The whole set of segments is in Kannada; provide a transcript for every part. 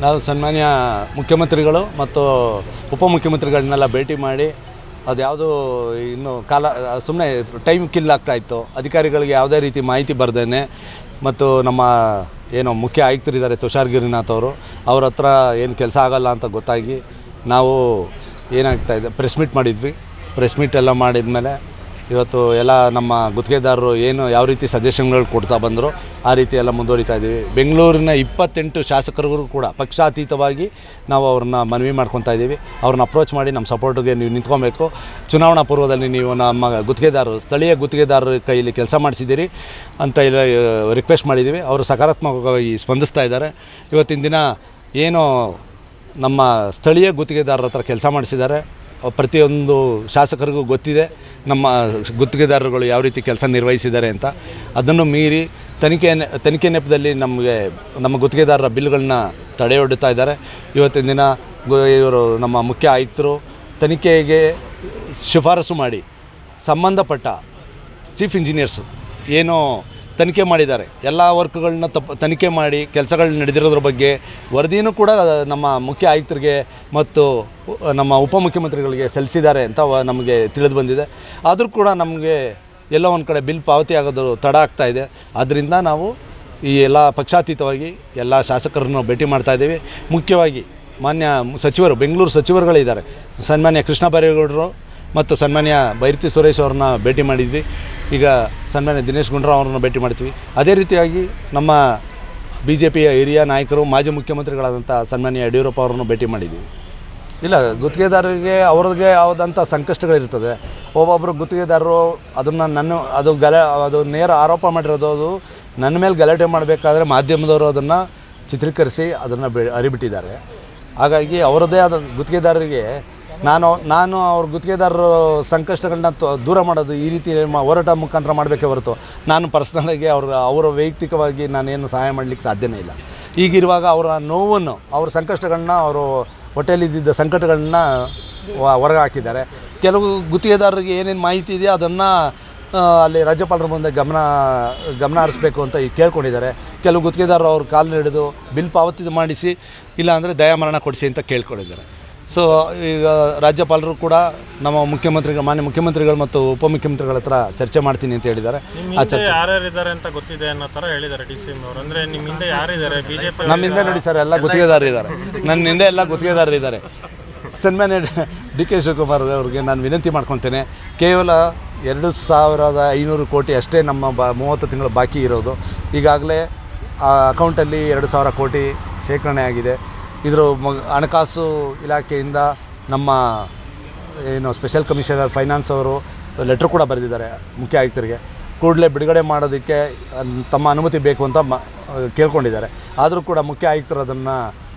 ನಾವು ಸನ್ಮಾನ್ಯ ಮುಖ್ಯಮಂತ್ರಿಗಳು ಮತ್ತು ಉಪಮುಖ್ಯಮಂತ್ರಿಗಳನ್ನೆಲ್ಲ ಭೇಟಿ ಮಾಡಿ ಅದ್ಯಾವುದು ಇನ್ನು ಕಾಲ ಸುಮ್ಮನೆ ಟೈಮ್ ಕಿಲ್ ಆಗ್ತಾ ಇತ್ತು ಅಧಿಕಾರಿಗಳಿಗೆ ಯಾವುದೇ ರೀತಿ ಮಾಹಿತಿ ಬರ್ದೇನೆ ಮತ್ತು ನಮ್ಮ ಏನು ಮುಖ್ಯ ಆಯುಕ್ತರಿದ್ದಾರೆ ತುಷಾರ್ ಗಿರಿನಾಥ್ ಅವರು ಅವ್ರ ಹತ್ರ ಏನು ಕೆಲಸ ಆಗಲ್ಲ ಅಂತ ಗೊತ್ತಾಗಿ ನಾವು ಏನಾಗ್ತಾ ಇದೆ ಪ್ರೆಸ್ ಮೀಟ್ ಮಾಡಿದ್ವಿ ಪ್ರೆಸ್ ಮೀಟ್ ಎಲ್ಲ ಮಾಡಿದ್ಮೇಲೆ ಇವತ್ತು ಎಲ್ಲ ನಮ್ಮ ಗುತ್ತಿಗೆದಾರರು ಏನು ಯಾವ ರೀತಿ ಸಜೆಷನ್ಗಳು ಕೊಡ್ತಾ ಬಂದರು ಆ ರೀತಿ ಎಲ್ಲ ಮುಂದುವರಿತಾ ಇದ್ದೀವಿ ಬೆಂಗಳೂರಿನ ಇಪ್ಪತ್ತೆಂಟು ಶಾಸಕರಿಗೂ ಕೂಡ ಪಕ್ಷಾತೀತವಾಗಿ ನಾವು ಅವ್ರನ್ನ ಮನವಿ ಮಾಡ್ಕೊತಾ ಇದ್ದೀವಿ ಅವ್ರನ್ನ ಅಪ್ರೋಚ್ ಮಾಡಿ ನಮ್ಮ ಸಪೋರ್ಟಿಗೆ ನೀವು ನಿಂತ್ಕೊಬೇಕು ಚುನಾವಣಾ ಪೂರ್ವದಲ್ಲಿ ನೀವು ನಮ್ಮ ಗುತ್ತಿಗೆದಾರರು ಸ್ಥಳೀಯ ಗುತ್ತಿಗೆದಾರರ ಕೈಯಲ್ಲಿ ಕೆಲಸ ಮಾಡಿಸಿದ್ದೀರಿ ಅಂತ ಇಲ್ಲ ರಿಕ್ವೆಸ್ಟ್ ಮಾಡಿದ್ದೀವಿ ಅವರು ಸಕಾರಾತ್ಮಕವಾಗಿ ಸ್ಪಂದಿಸ್ತಾ ಇದ್ದಾರೆ ಇವತ್ತಿನ ದಿನ ಏನು ನಮ್ಮ ಸ್ಥಳೀಯ ಗುತ್ತಿಗೆದಾರರ ಹತ್ರ ಕೆಲಸ ಮಾಡಿಸಿದ್ದಾರೆ ಪ್ರತಿಯೊಂದು ಶಾಸಕರಿಗೂ ಗೊತ್ತಿದೆ ನಮ್ಮ ಗುತ್ತಿಗೆದಾರರುಗಳು ಯಾವ ರೀತಿ ಕೆಲಸ ನಿರ್ವಹಿಸಿದ್ದಾರೆ ಅಂತ ಅದನ್ನು ಮೀರಿ ತನಿಖೆ ನೆ- ತನಿಖೆ ನೆಪದಲ್ಲಿ ನಮಗೆ ನಮ್ಮ ಗುತ್ತಿಗೆದಾರರ ಬಿಲ್ಗಳನ್ನ ತಡೆಯೊಡ್ಡುತ್ತಾ ಇದ್ದಾರೆ ಇವತ್ತಿನ ದಿನ ಗು- ಇವರು ನಮ್ಮ ಮುಖ್ಯ ಆಯುಕ್ತರು ತನಿಖೆಗೆ ಶಿಫಾರಸು ಮಾಡಿ ಸಂಬಂಧಪಟ್ಟ ಚೀಫ್ ಇಂಜಿನಿಯರ್ಸು ಏನು ತನಿಖೆ ಮಾಡಿದ್ದಾರೆ ಎಲ್ಲ ವರ್ಕ್ಗಳನ್ನ ತಪ್ಪ ತನಿಖೆ ಮಾಡಿ ಕೆಲಸಗಳು ನಡೆದಿರೋದ್ರ ಬಗ್ಗೆ ವರದಿನೂ ಕೂಡ ನಮ್ಮ ಮುಖ್ಯ ಆಯುಕ್ತರಿಗೆ ಮತ್ತು ನಮ್ಮ ಉಪಮುಖ್ಯಮಂತ್ರಿಗಳಿಗೆ ಸಲ್ಲಿಸಿದ್ದಾರೆ ಅಂತ ವ- ನಮಗೆ ತಿಳಿದು ಬಂದಿದೆ ಆದರೂ ಕೂಡ ನಮಗೆ ಎಲ್ಲೋ ಒಂದು ಕಡೆ ಬಿಲ್ ಪಾವತಿ ಆಗೋದು ತಡ ಆಗ್ತಾ ಇದೆ ಆದ್ದರಿಂದ ನಾವು ಈ ಎಲ್ಲ ಪಕ್ಷಾತೀತವಾಗಿ ಎಲ್ಲ ಶಾಸಕರನ್ನು ಭೇಟಿ ಮಾಡ್ತಾ ಇದ್ದೀವಿ ಮುಖ್ಯವಾಗಿ ಮಾನ್ಯ ಸಚಿವರು ಬೆಂಗಳೂರು ಸಚಿವರುಗಳಿದ್ದಾರೆ ಸನ್ಮಾನ್ಯ ಕೃಷ್ಣ ಬೈರೇಗೌಡರು ಮತ್ತು ಸನ್ಮಾನ್ಯ ಬೈರತಿ ಸುರೇಶ್ ಅವ್ರನ್ನ ಭೇಟಿ ಮಾಡಿದ್ವಿ ಈಗ ಸನ್ಮಾನ್ಯ ದಿನೇಶ್ ಗುಂಡ್ರಾವ್ ಅವ್ರನ್ನ ಭೇಟಿ ಮಾಡ್ತೀವಿ ಅದೇ ರೀತಿಯಾಗಿ ನಮ್ಮ ಬಿ ಜೆ ಪಿಯ ಹಿರಿಯ ನಾಯಕರು ಮಾಜಿ ಮುಖ್ಯಮಂತ್ರಿಗಳಾದಂಥ ಸನ್ಮಾನ್ಯ ಯಡಿಯೂರಪ್ಪ ಅವರನ್ನು ಭೇಟಿ ಮಾಡಿದ್ದೀವಿ ಇಲ್ಲ ಗುತ್ತಿಗೆದಾರರಿಗೆ ಅವ್ರಿಗೆ ಯಾವುದಂಥ ಸಂಕಷ್ಟಗಳಿರ್ತದೆ ಒಬ್ಬೊಬ್ಬರು ಗುತ್ತಿಗೆದಾರರು ಅದನ್ನು ನನ್ನ ಅದು ಗಲ ಅದು ನೇರ ಆರೋಪ ಮಾಡಿರೋದು ಅದು ನನ್ನ ಮೇಲೆ ಗಲಾಟೆ ಮಾಡಬೇಕಾದ್ರೆ ಮಾಧ್ಯಮದವರು ಅದನ್ನು ಚಿತ್ರೀಕರಿಸಿ ಅದನ್ನು ಬೆ ಅರಿಬಿಟ್ಟಿದ್ದಾರೆ ಹಾಗಾಗಿ ಅವರದ್ದೇ ಆದ ಗುತ್ತಿಗೆದಾರರಿಗೆ ನಾನು ನಾನು ಅವ್ರ ಗುತ್ತಿಗೆದಾರರ ಸಂಕಷ್ಟಗಳನ್ನ ತ- ದೂರ ಮಾಡೋದು ಈ ರೀತಿ ಮ- ಹೋರಾಟ ಮುಖಾಂತರ ಮಾಡಬೇಕೇ ಹೊರತು ನಾನು ಪರ್ಸ್ನಲಾಗಿ ಅವ್ರ ಅವರ ವೈಯಕ್ತಿಕವಾಗಿ ನಾನೇನು ಸಹಾಯ ಮಾಡಲಿಕ್ಕೆ ಸಾಧ್ಯನೇ ಇಲ್ಲ ಈಗಿರುವಾಗ ಅವರ ನೋವನ್ನು ಅವ್ರ ಸಂಕಷ್ಟಗಳನ್ನ ಅವರು ಹೊಟ್ಟೆಯಲ್ಲಿದ್ದ ಸಂಕಟಗಳನ್ನ ಹೊರಗೆ ಹಾಕಿದ್ದಾರೆ ಕೆಲವು ಗುತ್ತಿಗೆದಾರರಿಗೆ ಏನೇನು ಮಾಹಿತಿ ಇದೆಯೋ ಅದನ್ನು ಅಲ್ಲಿ ರಾಜ್ಯಪಾಲರ ಮುಂದೆ ಗಮನ ಗಮನ ಹರಿಸ್ಬೇಕು ಅಂತ ಈಗ ಕೇಳ್ಕೊಂಡಿದ್ದಾರೆ ಕೆಲವು ಗುತ್ತಿಗೆದಾರರು ಅವ್ರ ಕಾಲು ಹಿಡಿದು ಬಿಲ್ ಪಾವತಿ ಮಾಡಿಸಿ ಇಲ್ಲಾಂದರೆ ದಯಾಮರಣ ಕೊಡಿಸಿ ಅಂತ ಕೇಳ್ಕೊಂಡಿದ್ದಾರೆ ಸೊ ಈಗ ರಾಜ್ಯಪಾಲರು ಕೂಡ ನಮ್ಮ ಮುಖ್ಯಮಂತ್ರಿಗಳು ಮಾನ್ಯ ಮುಖ್ಯಮಂತ್ರಿಗಳು ಮತ್ತು ಉಪಮುಖ್ಯಮಂತ್ರಿಗಳ ಹತ್ರ ಚರ್ಚೆ ಮಾಡ್ತೀನಿ ಅಂತ ಹೇಳಿದ್ದಾರೆ ನಿಮ್ಮ ಆ ಹಿಂದೆ ಚರ್ಚೆ ಯಾರ್ಯಾರಿದ್ದಾರೆ ಅಂತ ಗೊತ್ತಿದೆ ಅನ್ನೋ ತರ ಹೇಳಿದ್ದಾರೆ ಡಿ ಸಿ ಎಂ ಅವರು ಅಂದ್ರೆ ನಿಮ್ಮ ಹಿಂದೆ ಯಾರಿದ್ದಾರೆ ಬಿಜೆಪಿ ನಮ್ಮ ಹಿಂದೆ ನೋಡಿ ಸರ್ ಎಲ್ಲ ಗುತ್ತಿಗೆದಾರರು ಇದ್ದಾರೆ ನನ್ನ ಹಿಂದೆ ಎಲ್ಲ ಗುತ್ತಿಗೆದಾರರು ಇದ್ದಾರೆ ಸನ್ಮಾನ್ಯ ಡಿ ಕೆ ಶಿವಕುಮಾರ್ ಅವ್ರಿಗೆ ನಾನು ವಿನಂತಿ ಮಾಡ್ಕೊತೇನೆ ಕೇವಲ ಎರಡು ಸಾವಿರದ ಐನೂರು ಕೋಟಿ ಅಷ್ಟೇ ನಮ್ಮ ಬ ಮೂವತ್ತು ತಿಂಗಳು ಬಾಕಿ ಇರೋದು ಈಗಾಗಲೇ ಆ ಅಕೌಂಟಲ್ಲಿ ಎರಡು ಸಾವಿರ ಕೋಟಿ ಶೇಖರಣೆ ಆಗಿದೆ ಇದ್ರ ಮ ಹಣಕಾಸು ಇಲಾಖೆಯಿಂದ ನಮ್ಮ ಏನು ಸ್ಪೆಷಲ್ ಕಮಿಷನರ್ ಫೈನಾನ್ಸ್ ಅವರು ಲೆಟ್ರ್ ಕೂಡ ಬರೆದಿದ್ದಾರೆ ಮುಖ್ಯ ಆಯುಕ್ತರಿಗೆ ಕೂಡಲೇ ಬಿಡುಗಡೆ ಮಾಡೋದಕ್ಕೆ ಅನ್- ತಮ್ಮ ಅನುಮತಿ ಬೇಕು ಅಂತ ಮ ಕೇಳ್ಕೊಂಡಿದ್ದಾರೆ ಆದರೂ ಕೂಡ ಮುಖ್ಯ ಆಯುಕ್ತರು ಅದನ್ನು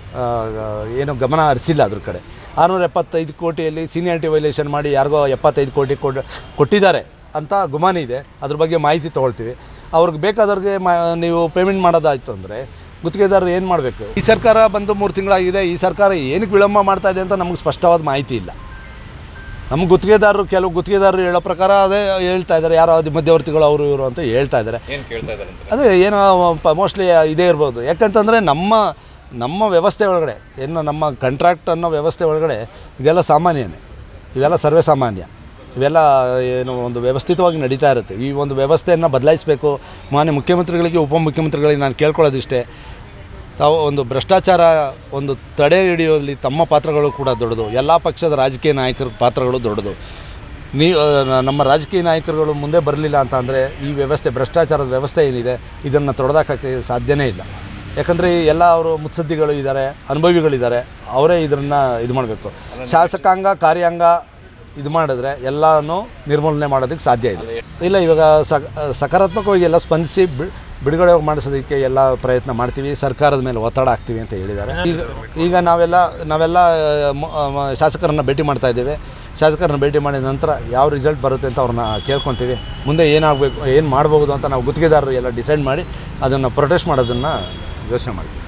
ಏನು ಗಮನ ಹರಿಸಿಲ್ಲ ಅದ್ರ ಕಡೆ ಆರುನೂರ ಎಪ್ಪತ್ತೈದು ಕೋಟಿಯಲ್ಲಿ ಸೀನಿಯಾರಿಟಿ ವೈಲೇಷನ್ ಮಾಡಿ ಯಾರಿಗೋ ಎಪ್ಪತ್ತೈದು ಕೋಟಿ ಕೊಡ್ ಕೊಟ್ಟಿದ್ದಾರೆ ಅಂತ ಗುಮಾನಿ ಇದೆ ಅದ್ರ ಬಗ್ಗೆ ಮಾಹಿತಿ ತೊಗೊಳ್ತೀವಿ ಅವ್ರಿಗೆ ಬೇಕಾದವ್ರಿಗೆ ಮಾ ನೀವು ಪೇಮೆಂಟ್ ಮಾಡೋದಾಯಿತು ಅಂದರೆ ಗುತ್ತಿಗೆದಾರರು ಏನು ಮಾಡಬೇಕು ಈ ಸರ್ಕಾರ ಬಂದು ಮೂರು ತಿಂಗಳಾಗಿದೆ ಈ ಸರ್ಕಾರ ಏನಕ್ಕೆ ವಿಳಂಬ ಮಾಡ್ತಾ ಇದೆ ಅಂತ ನಮಗೆ ಸ್ಪಷ್ಟವಾದ ಮಾಹಿತಿ ಇಲ್ಲ ನಮ್ಮ ಗುತ್ತಿಗೆದಾರರು ಕೆಲವು ಗುತ್ತಿಗೆದಾರರು ಹೇಳೋ ಪ್ರಕಾರ ಅದೇ ಹೇಳ್ತಾ ಇದ್ದಾರೆ ಯಾರೋ ಅದು ಮಧ್ಯವರ್ತಿಗಳು ಅವರು ಇವರು ಅಂತ ಹೇಳ್ತಾ ಇದ್ದಾರೆ ಏನು ಕೇಳ್ತಾ ಇದ್ದಾರೆ ಅಂತ ಅದೇ ಏನೋ ಮೋಸ್ಟ್ಲಿ ಇದೇ ಇರ್ಬೋದು ಯಾಕಂತಂದರೆ ನಮ್ಮ ನಮ್ಮ ವ್ಯವಸ್ಥೆ ಒಳಗಡೆ ಏನು ನಮ್ಮ ಕಾಂಟ್ರಾಕ್ಟ್ ಅನ್ನೋ ವ್ಯವಸ್ಥೆ ಒಳಗಡೆ ಇದೆಲ್ಲ ಸಾಮಾನ್ಯನೇ ಇವೆಲ್ಲ ಸರ್ವೇ ಸಾಮಾನ್ಯ ಇವೆಲ್ಲ ಏನು ಒಂದು ವ್ಯವಸ್ಥಿತವಾಗಿ ನಡೀತಾ ಇರುತ್ತೆ ಈ ಒಂದು ವ್ಯವಸ್ಥೆಯನ್ನು ಬದಲಾಯಿಸಬೇಕು ಮಾನ್ಯ ಮುಖ್ಯಮಂತ್ರಿಗಳಿಗೆ ಉಪಮುಖ್ಯಮಂತ್ರಿಗಳಿಗೆ ನಾನು ಕೇಳ್ಕೊಳ್ಳೋದಿಷ್ಟೇ ತಾವು ಒಂದು ಭ್ರಷ್ಟಾಚಾರ ಒಂದು ತಡೆ ಹಿಡಿಯುವಲ್ಲಿ ತಮ್ಮ ಪಾತ್ರಗಳು ಕೂಡ ದೊಡ್ಡದು ಎಲ್ಲ ಪಕ್ಷದ ರಾಜಕೀಯ ನಾಯಕರ ಪಾತ್ರಗಳು ದೊಡ್ಡದು ನೀ ಆ, ನಮ್ಮ ರಾಜಕೀಯ ನಾಯಕರುಗಳು ಮುಂದೆ ಬರಲಿಲ್ಲ ಅಂತ ಅಂದರೆ ಈ ವ್ಯವಸ್ಥೆ ಭ್ರಷ್ಟಾಚಾರದ ವ್ಯವಸ್ಥೆ ಏನಿದೆ ಇದನ್ನು ತೊಡೆದಾಕೋಕ್ಕೆ ಸಾಧ್ಯನೇ ಇಲ್ಲ ಯಾಕಂದರೆ ಎಲ್ಲ ಅವರು ಮುತ್ಸದ್ದಿಗಳು ಇದ್ದಾರೆ ಅನುಭವಿಗಳಿದ್ದಾರೆ ಅವರೇ ಇದನ್ನು ಇದು ಮಾಡಬೇಕು ಶಾಸಕಾಂಗ ಕಾರ್ಯಾಂಗ ಇದು ಮಾಡಿದ್ರೆ ಎಲ್ಲನೂ ನಿರ್ಮೂಲನೆ ಮಾಡೋದಕ್ಕೆ ಸಾಧ್ಯ ಇದೆ ಇಲ್ಲ ಇವಾಗ ಸಕ ಸಕಾರಾತ್ಮಕವಾಗಿ ಎಲ್ಲ ಸ್ಪಂದಿಸಿ ಬಿ- ಬಿಡುಗಡೆ ಮಾಡಿಸೋದಕ್ಕೆ ಎಲ್ಲ ಪ್ರಯತ್ನ ಮಾಡ್ತೀವಿ ಸರ್ಕಾರದ ಮೇಲೆ ಒತ್ತಡ ಹಾಕ್ತೀವಿ ಅಂತ ಹೇಳಿದ್ದಾರೆ ಈಗ ಈಗ ನಾವೆಲ್ಲ ನಾವೆಲ್ಲ ಮ- ಮ- ಶಾಸಕರನ್ನ ಭೇಟಿ ಮಾಡ್ತಾ ಇದ್ದೇವೆ ಶಾಸಕರನ್ನ ಭೇಟಿ ಮಾಡಿದ ನಂತರ ಯಾವ ರಿಸಲ್ಟ್ ಬರುತ್ತೆ ಅಂತ ಅವ್ರನ್ನ ಕೇಳ್ಕೊತೀವಿ ಮುಂದೆ ಏನಾಗಬೇಕು ಏನು ಮಾಡ್ಬೋದು ಅಂತ ನಾವು ಗುತ್ತಿಗೆದಾರರು ಎಲ್ಲ ಡಿಸೈಡ್ ಮಾಡಿ ಅದನ್ನು ಪ್ರೊಟೆಸ್ಟ್ ಮಾಡೋದನ್ನು ಯೋಚನೆ ಮಾಡ್ತೀವಿ